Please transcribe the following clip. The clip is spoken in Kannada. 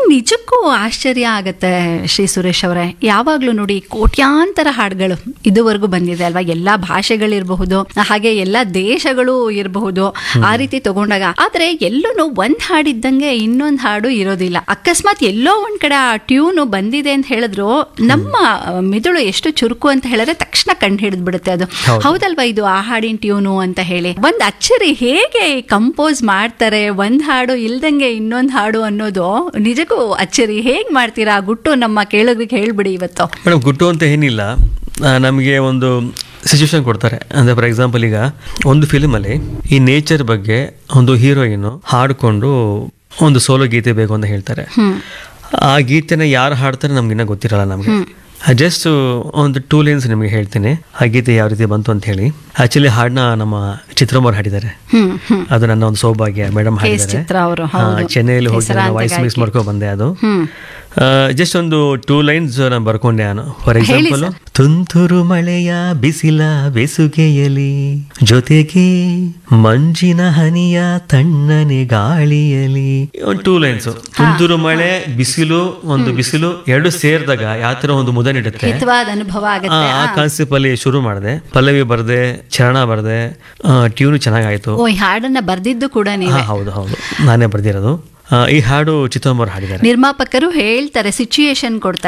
ನಿಜಕ್ಕೂ ಆಶ್ಚರ್ಯ ಆಗತ್ತೆ ಶ್ರೀ ಸುರೇಶ್ ಅವರೇ ಯಾವಾಗ್ಲೂ ನೋಡಿ ಕೋಟ್ಯಾಂತರ ಹಾಡುಗಳು ಇದುವರೆಗೂ ಬಂದಿದೆ ಅಲ್ವಾ ಎಲ್ಲಾ ಭಾಷೆಗಳಿರಬಹುದು ಹಾಗೆ ಎಲ್ಲಾ ದೇಶಗಳು ಇರಬಹುದು ಆ ರೀತಿ ತಗೊಂಡಾಗ ಆದ್ರೆ ಎಲ್ಲೂ ಒಂದ್ ಹಾಡಿದ್ದಂಗೆ ಇನ್ನೊಂದ್ ಹಾಡು ಇರೋದಿಲ್ಲ ಅಕಸ್ಮಾತ್ ಎಲ್ಲೋ ಒಂದ್ ಕಡೆ ಆ ಟ್ಯೂನು ಬಂದಿದೆ ಅಂತ ಹೇಳಿದ್ರು ನಮ್ಮ ಮಿದುಳು ಎಷ್ಟು ಚುರುಕು ಅಂತ ಹೇಳಿದ್ರೆ ತಕ್ಷಣ ಕಂಡು ಹಿಡಿದು ಬಿಡುತ್ತೆ ಅದು ಹೌದು. ಹೌದಲ್ವಾ ಇದು ಆ ಹಾಡಿನ ಟ್ಯೂನು ಅಂತ ಹೇಳಿ ಒಂದ್ ಅಚ್ಚರಿ ಹೇಗೆ ಕಂಪೋಸ್ ಮಾಡ್ತಾರೆ ಒಂದ್ ಹಾಡು ಇಲ್ದಂಗೆ ಇನ್ನೊಂದ್ ಹಾಡು ಅನ್ನೋದು ನಿಜಕ್ಕೂ ಅಚ್ಚರಿ ಹೇಗ್ ಮಾಡ್ತೀರಾ ಆ ಗುಟ್ಟು ನಮ್ಮ ಕೇಳೋರಿಗೆ ಹೇಳ್ಬಿಡಿ ಇವತ್ತು ಮೇಡಮ್ ಗುಟ್ಟು ಅಂತ ಏನಿಲ್ಲ ಆ, ನಮಗೆ ಒಂದು ಸಿಚುವೇಶನ್ ಕೊಡ್ತಾರೆ ಅಂದರೆ ಫಾರ್ ಎಕ್ಸಾಂಪಲ್ ಈಗ ಒಂದು ಫಿಲ್ಮಲ್ಲಿ ಈ ನೇಚರ್ ಬಗ್ಗೆ ಒಂದು ಹೀರೋಯಿನು ಹಾಡಿಕೊಂಡು ಒಂದು ಸೋಲೋ ಗೀತೆ ಬೇಕು ಅಂತ ಹೇಳ್ತಾರೆ ಆ ಗೀತೆನ ಯಾರು ಹಾಡ್ತಾರೆ ನಮ್ಗಿನ್ನ ಗೊತ್ತಿರಲ್ಲ ನಮಗೆ ಜಸ್ಟ್ ಒಂದು ಟೂ ಲೈನ್ಸ್ ನಿಮಗೆ ಹೇಳ್ತೀನಿ ಆ ಗೀತೆ ಯಾವ ರೀತಿ ಬಂತು ಅಂತ ಹೇಳಿ ಆಕ್ಚುಲಿ ಹಾಡನ್ನ ನಮ್ಮ ಚಿತ್ರಮೋರ್ ಹಾಡಿದ್ದಾರೆ ಹ್ಮ್ ಹ್ಮ್ ಅದು ನನ್ನ ಒಂದು ಸೌಭಾಗ್ಯ ಮೇಡಮ್ ಕೆ ಎಸ್ ಹಾಡಿದ್ದಾರೆ ಚಿತ್ರ ಅವರು ಹಾ, ಹೌದು ಚೆನ್ನೈಯಲ್ಲಿ ಹೋಗಿ ಹೆಸರಾಂತ ವಾಯ್ಸ್ ಮಿಕ್ಸ್ ಗಾಯಕಿ. ಮಾಡ್ಕೊ ಬಂದೆ ಅದು ಹ್ಮ್ ಜಸ್ಟ್ ಒಂದು ಟೂ ಲೈನ್ಸ್ ನಾನು ಬರ್ಕೊಂಡೆ ನಾನು ಫಾರ್ ಹೇಳಿ ಎಕ್ಸಾಂಪಲ್ ತುಂತುರು ಮಳೆಯ ಬಿಸಿಲ ಬೆಸುಗೆಯಲಿ ಜೊತೆಗೆ ಮಂಜಿನ ಹನಿಯ ತಣ್ಣನೆ ಗಾಳಿಯಲಿ ಒಂದು ಟೂ ಲೈನ್ಸ್ ತುಂತುರು ಮಳೆ ಬಿಸಿಲು ಒಂದು ಬಿಸಿಲು ಎರಡು ಸೇರಿದಾಗ ಯಾವ ತರ ಒಂದು ಮುದ ನೀಡುತ್ತೆ ಹಿತವಾದ ಅನುಭವ ಆ, ಆಗತ್ತೆ ಆ ಕಾನ್ಸೆಪ್ಟ್ ಅಲ್ಲಿ ಶುರು ಮಾಡಿದೆ ಪಲ್ಲವಿ ಬರ್ದೆ ಚರಣ ಬರ್ದೆ ಟ್ಯೂನ್ ಚೆನ್ನಾಗಾಯ್ತು ಓ ಈ ಹಾಡನ್ನ ಬರ್ದಿದ್ದು ಕೂಡ ನೀವು ಹಾ ಹೌದು ಹೌದು ನಾನೇ ಬರ್ದಿರೋದು ಆ, ಈ ಹಾಡು ಚಿತ್ತಂಬರ್ ಹಾಡಿದ್ದಾರೆ ನಿರ್ಮಾಪಕರು ಹೇಳ್ತಾರೆ ಸಿಚುಯೇಷನ್ ಕೊಡ್ತಾರೆ